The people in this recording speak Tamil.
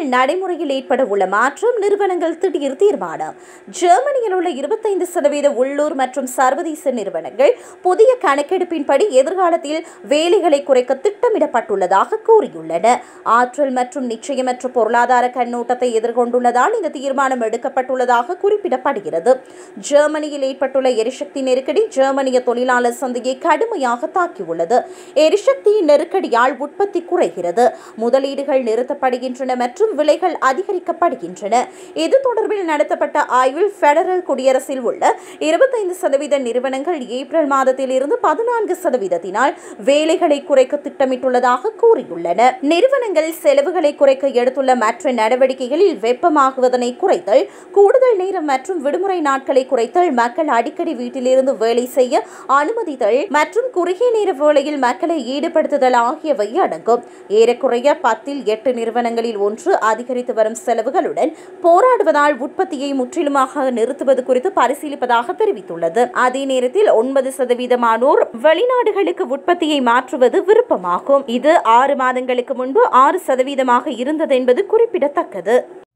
நடைமுறையில் ஏற்பட உள்ள மாற்றம் நிறுவனங்கள் திடீர் தீர்மானம் ஜெர்மனியில் உள்ள இருபத்தைந்து சதவீத உள்ளூர் மற்றும் சர்வதேச நிறுவனங்கள் புதிய கணக்கெடுப்பின்படி எதிர்காலத்தில் வேலைகளை குறைக்க திட்டமிடப்பட்டுள்ளதாக கூறியுள்ளன ஆற்றல் மற்றும் நிச்சயமற்ற பொருளாதார கண்ணோட்டத்தை எதிர்கொண்டுள்ளதால் இந்த தீர்மானம் எடுக்கப்பட்டுள்ளதாக குறிப்பிடப்படுகிறது ஜெர்மனியில் ஏற்பட்டுள்ள எரிசக்தி நெருக்கடி ஜெர்மனிய தொழிலாளர் சந்தையை கடுமையாக தாக்கியுள்ளது எரிசக்தி நெருக்கடியால் உற்பத்தி குறைகிறது முதலீடுகள் நிறுத்தப்படுகின்றன மற்றும் விலைகள் அதிகரிக்கப்படுகின்றன இது தொடர்பில் நடத்தப்பட்ட ஆய்வில் பெடரல் குடியரசில் உள்ள இருபத்தைந்து சதவீத நிறுவனங்கள் ஏப்ரல் மாதத்தில் இருந்து பதினான்கு சதவீதத்தினால் வேலைகளை குறைக்க திட்டமிட்டுள்ளதாக கூறியுள்ளன நிறுவனங்கள் செலவுகளை குறைக்க எடுத்துள்ள மற்ற நடவடிக்கைகளில் வெப்பமாகுவதனை குறைத்தல் கூடுதல் நேரம் மற்றும் விடுமுறை நாட்களை குறைத்தல் மக்கள் அடிக்கடி வீட்டிலிருந்து வேலை செய்ய அனுமதித்தல் மற்றும் குறுகிய நேர வேலையில் மக்களை ஈடுபடுத்துதல் ஆகியவை அடங்கும் ஏறக்குறைய பத்தில் எட்டு நிறுவனங்களில் ஒன்று அதிகரித்து வரும் செலவுகளுடன் போராடுவதால் உற்பத்தியை முற்றிலுமாக நிறுத்துவது குறித்து பரிசீலிப்பதாக தெரிவித்துள்ளது அதே நேரத்தில் ஒன்பது சதவீதமானோர் வெளிநாடுகளுக்கு உற்பத்தியை மாற்றுவது விருப்பமாகும் இது ஆறு மாதங்களுக்கு முன்பு ஆறு சதவீதமாக இருந்தது என்பது குறிப்பிடத்தக்கது